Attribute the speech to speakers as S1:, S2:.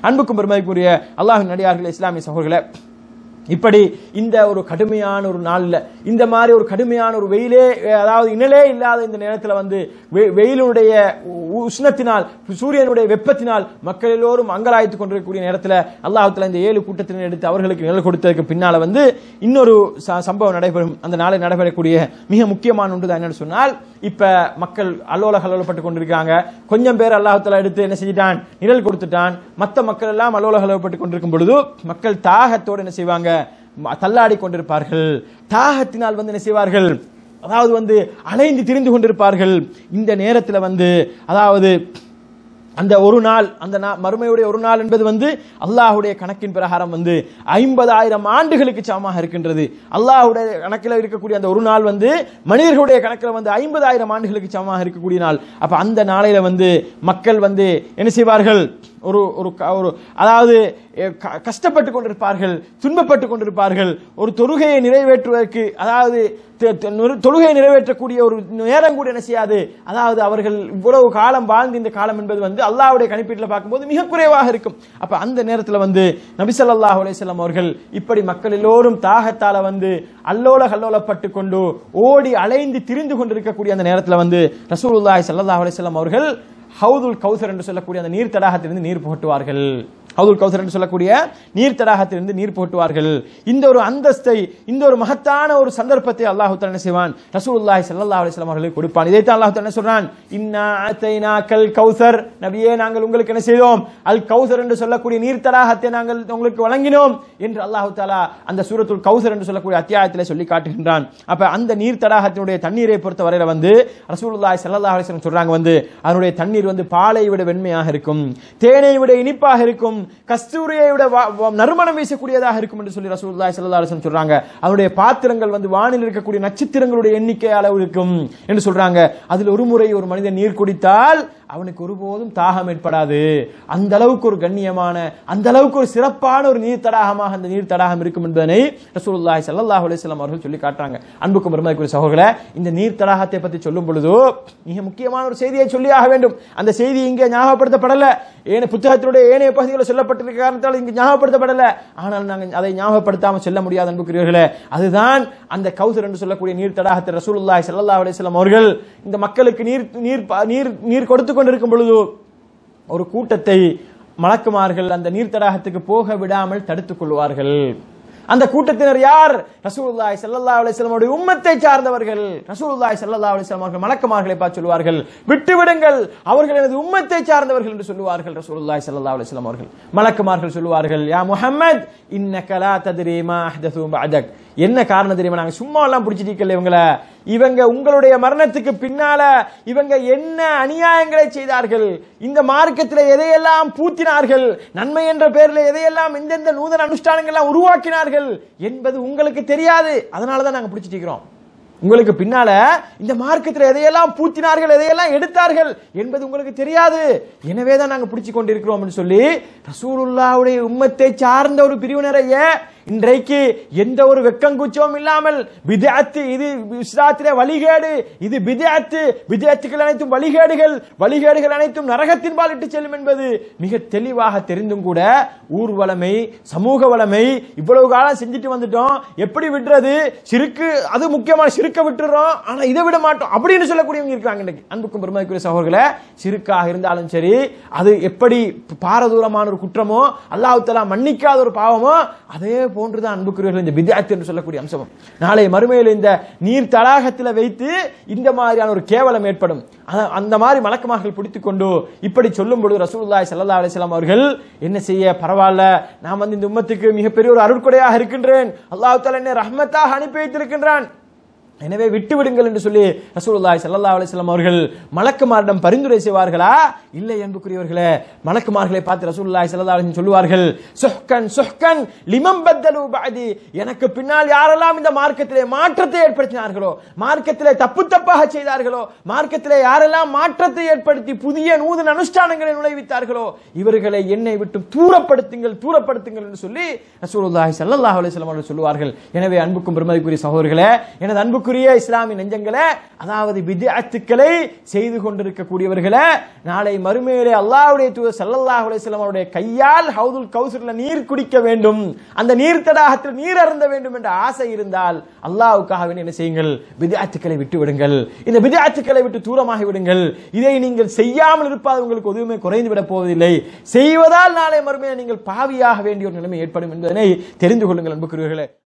S1: அன்புக்கும் பெருமதிக்குரிய அல்லாஹின் நடிகார்கள் இஸ்லாமிய சகோதரர்களே இப்படி இந்த ஒரு கடுமையான ஒரு நாள்ல இந்த மாதிரி ஒரு கடுமையான ஒரு வெயிலே அதாவது இனலே இல்லாத இந்த நேரத்தில் வந்து வெ- வெயிலுடைய உ- உஷ்ணத்தினால் சூரியனுடைய வெப்பத்தினால் மக்கள் எல்லோரும் அங்கலாய்த்து கொண்டிருக்கக்கூடிய நேரத்தில் அல்லாஹ்வுத்தாலா இந்த ஏழு கூட்டத்தினர் எடுத்து அவர்களுக்கு நிழல் கொடுத்ததுக்கு பின்னால வந்து இன்னொரு ச- சம்பவம் நடைபெறும் அந்த நாளை நடைபெறக்கூடிய மிக முக்கியமான ஒன்று தான் என்னன்னு சொன்னால் இப்ப மக்கள் அல்லோல கல்லோலப்பட்டு கொண்டிருக்காங்க கொஞ்சம் பேர் அல்லாஹ்வுத்தாலா எடுத்து என்ன செஞ்சிட்டான் நிழல் கொடுத்துட்டான் மற்ற மக்கள் எல்லாம் அல்லோல கல்லோலப்பட்டு கொண்டிருக்கும் பொழுது மக்கள் தாகத்தோடு என்ன செய்வாங்க ம- தள்ளாடி கொண்டிருப்பார்கள் தாகத்தினால் வந்து என்ன செய்வார்கள் அதாவது வந்து அலைந்து திரிந்து கொண்டிருப்பார்கள் இந்த நேரத்தில் வந்து அதாவது அந்த ஒரு நாள் அந்த நா- மறுமையுடைய ஒரு நாள் என்பது வந்து அல்லாஹ்வுடைய கணக்கின் பிரகாரம் வந்து ஐம்பதாயிரம் ஆண்டுகளுக்கு சமமாக இருக்கின்றது அல்லாஹ்வுடைய கணக்கில் இருக்கக்கூடிய அந்த ஒரு நாள் வந்து மனிதர்களுடைய கணக்கில் வந்து ஐம்பதாயிரம் ஆண்டுகளுக்கு சமமாக இருக்கக்கூடிய நாள் அப்ப அந்த நாளையில வந்து மக்கள் வந்து என்ன செய்வார்கள் ஒரு ஒரு க- ஒரு அதாவது எ, க- கஷ்டப்பட்டு கொண்டிருப்பார்கள் துன்பப்பட்டு கொண்டிருப்பார்கள் ஒரு தொழுகையை நிறைவேற்றுவதற்கு அதாவது த- த- நொறு- தொழுகையை நிறைவேற்றக்கூடிய ஒரு நேரம் கூட என்ன செய்யாது அதாவது அவர்கள் இவ்வளவு காலம் வாழ்ந்த இந்த காலம் என்பது வந்து அல்லாஹ்வுடைய கணிப்பீட்டில் பார்க்கும்போது மிக குறைவாக இருக்கும் அப்ப அந்த நேரத்தில் வந்து நபி ஸல்லல்லாஹு அலைஹி வஸல்லம் அவர்கள் இப்படி மக்கள் எல்லோரும் தாகத்தால வந்து அல்லோல கல்லோலப்பட்டு கொண்டு ஓடி அலைந்து திரிந்து கொண்டிருக்கக்கூடிய அந்த நேரத்தில் வந்து ரசூலுல்லாஹி ஸல்லல்லாஹு அலைஹி வஸல்லம் அவர்கள் ஹவுதுல் கௌசர் என்று சொல்லக்கூடிய அந்த நீர் தடாகத்திலிருந்து நீர் புகட்டுவார்கள் ஹவுதுல் கௌசர் என்று சொல்லக்கூடிய நீர் தடாகத்திலிருந்து நீர் புகட்டுவார்கள் இந்த ஒரு அந்தஸ்தை இந்த ஒரு மகத்தான ஒரு சந்தர்ப்பத்தை அல்லாஹ் தஆலா என்ன செய்வான் ரசூலுல்லாஹி ஸல்லல்லாஹு அலைஹி வஸல்லம் அவர்களுக்கு கொடுப்பான் இதைத்தான் அல்லாஹ் தஆலா என்ன சொல்றான் இன்னா அத்தைனாக்கல் கௌசர் நபியே நாங்கள் உங்களுக்கு என்ன செய்தோம் அல் கௌசர் என்று சொல்லக்கூடிய நீர் தடாகத்தை நாங்கள் உங்களுக்கு வழங்கினோம் என்று அல்லாஹ் தஆலா அந்த சூரத்துல் கௌசர் என்று சொல்லக்கூடிய அத்தியாயத்திலே சொல்லி காட்டுகின்றான் அப்ப அந்த நீர் தடாகத்தினுடைய தண்ணீரை பொறுத்த வரையில வந்து ரசூலுல்லாஹி ஸல்லல்லாஹு அலைஹி வஸல்லம் சொல்றாங்க வந்து அதனுடைய தண்ணீர் வந்து பாலை விட வெண்மையாக இருக்கும் தேனை விட இனிப்பாக இருக்கும் கஸ்தூரியை விட வா- வா- நறுமணம் வீசக்கூடியதாக இருக்கும் என்று சொல்லி ரசூலுல்லாஹி ஸல்லல்லாஹு அலைஹி வஸல்லம் சொல்றாங்க அதனுடைய பாத்திரங்கள் வந்து வானில் இருக்கக்கூடிய நட்சத்திரங்களுடைய எண்ணிக்கை அளவு இருக்கும் என்று சொல்றாங்க அதில் ஒரு முறை ஒரு மனிதன் நீர் குடித்தால் அவனுக்கு ஒருபோதும் தாகம் ஏற்படாது அந்த அளவுக்கு ஒரு கண்ணியமான அந்த அளவுக்கு ஒரு சிறப்பான ஒரு நீர் தடாகமாக அந்த நீர் தடாகம் இருக்கும் என்பதனை ரசூலுல்லாஹி ஸல்லல்லாஹு அலைஹி வஸல்லம் அவர்கள் சொல்லி காட்டுறாங்க அன்புக்கும் பெருமதிக்குரிய சகோதரர்களே இந்த நீர் தடாகத்தை பற்றி சொல்லும் பொழுது மிக முக்கியமான ஒரு செய்தியை சொல்லி ஆக வேண்டும் அந்த செய்தி இங்கே ஞாபகப்படுத்தப்படல ஏன புத்தகத்தினுடைய ஏனைய பகுதிகளில் சொல்லப்பட்டிருக்க காரணத்தால் இங்கு ஞாபகப்படுத்தப்படல ஆனால் நாங்கள் அதை ஞாபகப்படுத்தாமல் செல்ல முடியாது அன்புக்குரியவர்களே அதுதான் அந்த கௌசர் என்று சொல்லக்கூடிய நீர் தடாகத்தை ரசூலுல்லாஹி ஸல்லல்லாஹு அலைஹி வஸல்லம் அவர்கள் இந்த மக்களுக்கு நீர் நீர் ப- நீர் நீர் கொடுத்து கொண்டிருக்கும் பொழுது ஒரு கூட்டத்தை மலக்குமார்கள் அந்த நீர் தடாகத்துக்கு போக விடாமல் தடுத்துக் கொள்வார்கள் அந்த கூட்டத்தினர் யார் ரசூலுல்லாஹி ஸல்லல்லாஹு அலைஹி வஸல்லம் உடைய உம்மத்தை சார்ந்தவர்கள் ரசூலுல்லாஹி ஸல்லல்லாஹு அலைஹி வஸல்லம் அவர்கள் மலக்குமார்களை பார்த்து சொல்வார்கள் விட்டு விடுங்கள் அவர்கள் எனது உம்மத்தை சார்ந்தவர்கள் என்று சொல்லுவார்கள் ரசூலுல்லாஹி ஸல்லல்லாஹு அலைஹி வஸல்லம் அவர்கள் மலக்குமார்கள் சொல்லுவார்கள் யா முஹம்மத் இன்னக லா தத்ரி மா அஹ்தது பஅதக் என்ன காரணம் தெரியுமா நாங்க சும்மா எல்லாம் பிடிச்சிட்டு இவங்கள இவங்க உங்களுடைய மரணத்துக்கு பின்னால இவங்க என்ன அநியாயங்களை செய்தார்கள் இந்த மார்க்கத்தில் எதையெல்லாம் பூத்தினார்கள் நன்மை என்ற பெயரில் எதையெல்லாம் எந்தெந்த நூதன அனுஷ்டானங்கள்லாம் உருவாக்கினார்கள் என்பது உங்களுக்கு தெரியாது அதனால தான் நாங்க பிடிச்சிட்டு இருக்கிறோம் உங்களுக்கு பின்னால இந்த மார்க்கத்தில் எதையெல்லாம் பூத்தினார்கள் எதையெல்லாம் எடுத்தார்கள் என்பது உங்களுக்கு தெரியாது எனவே தான் நாங்க பிடிச்சு கொண்டிருக்கிறோம் அப்படின்னு சொல்லி ரசூலுல்லாவுடைய உம்மத்தை சார்ந்த ஒரு பிரிவினரைய இன்றைக்கு எந்த ஒரு வெக்கங்குச்சமும் இல்லாமல் பிதாத்து இது இஸ்லாத்திலே வழிகேடு இது பிதாத்து பிதாத்துகள் அனைத்தும் வழிகேடுகள் வழிகேடுகள் அனைத்தும் நரகத்தின் பால் இட்டு செல்லும் என்பது மிக தெளிவாக தெரிந்தும் கூட ஊர் வளமை சமூக வளமை இவ்வளவு காலம் செஞ்சுட்டு வந்துட்டோம் எப்படி விடுறது சிறுக்கு அது முக்கியமான சிறுக்க விட்டுறோம் ஆனா இதை விட மாட்டோம் அப்படின்னு சொல்லக்கூடியவங்க இருக்காங்க இன்னைக்கு அன்புக்கும் பெருமதிக்குரிய சகோதரர்களே சிறுக்காக இருந்தாலும் சரி அது எப்படி பாரதூரமான ஒரு குற்றமோ அல்லாஹ் தஆலா மன்னிக்காத ஒரு பாவமோ அதே போன்றுதான் அன்புக்குரியவர்கள் இந்த பிதாத் என்று சொல்லக்கூடிய அம்சம் நாளை மறுமையில் இந்த நீர் தடாகத்தில் வைத்து இந்த மாதிரியான ஒரு கேவலம் ஏற்படும் அத- அந்த மாதிரி மலக்கமார்கள் பிடித்துக் கொண்டு இப்படி சொல்லும் பொழுது ரசூலுல்லாஹி ஸல்லல்லாஹு அலைஹி வஸல்லம் அவர்கள் என்ன செய்ய பரவாயில்ல நான் வந்து இந்த உம்மத்துக்கு மிகப்பெரிய ஒரு அருட்கொடையாக இருக்கின்றேன் அல்லாஹ் தஆலா என்னை ரஹ்மத்தாக அனுப்பி வைத்திருக்கின்றான் எனவே விட்டு விடுங்கள் என்று சொல்லி ரசூலுல்லாஹி ஸல்லல்லாஹு அலைஹி வஸல்லம் அவர்கள் மலக்குமாரிடம் பரிந்துரை செய்வார்களா இல்லை என்புக்குரியவர்களே மலக்குமார்களை பார்த்து ரசூலுல்லாஹி ஸல்லல்லாஹு அலைஹி வஸல்லம் சொல்லுவார்கள் சுஹ்கன் சுஹ்கன் லிமம் பத்தலு பஅதி எனக்கு பின்னால் யாரெல்லாம் இந்த மார்க்கத்திலே மாற்றத்தை ஏற்படுத்தினார்களோ மார்க்கத்திலே தப்பு தப்பாக செய்தார்களோ மார்க்கத்திலே யாரெல்லாம் மாற்றத்தை ஏற்படுத்தி புதிய நூதன அனுஷ்டானங்களை நுழைவித்தார்களோ இவர்களை என்னை விட்டு தூரப்படுத்துங்கள் தூரப்படுத்துங்கள் என்று சொல்லி ரசூலுல்லாஹி ஸல்லல்லாஹு அலைஹி வஸல்லம் அவர்கள் சொல்லுவார்கள் எனவே அன்புக்கும் பெருமதிக்குரிய சகோதரர்களே எனது அன்புக்கும் அன்புக்குரிய இஸ்லாமிய நெஞ்சங்களே அதாவது வித்யாத்துக்களை செய்து கொண்டிருக்கக்கூடியவர்களே நாளை மறுமையிலே அல்லாஹ்வுடைய தூதர் ஸல்லல்லாஹு அலைஹி வஸல்லம் அவருடைய கையால் ஹவுதுல் கௌசர்ல நீர் குடிக்க வேண்டும் அந்த நீர் தடாகத்தில் நீர் அருந்த வேண்டும் என்ற ஆசை இருந்தால் அல்லாஹ்வுக்காக வேண்டி என்ன செய்யுங்கள் வித்யாத்துக்களை விட்டு விடுங்கள் இந்த வித்யாத்துக்களை விட்டு தூரமாகி விடுங்கள் இதை நீங்கள் செய்யாமல் இருப்பது உங்களுக்கு எதுவுமே குறைந்து விட போவதில்லை செய்வதால் நாளை மறுமையை நீங்கள் பாவியாக வேண்டிய ஒரு நிலைமை ஏற்படும் என்பதனை தெரிந்து கொள்ளுங்கள் அன்புக்குரியவர்களே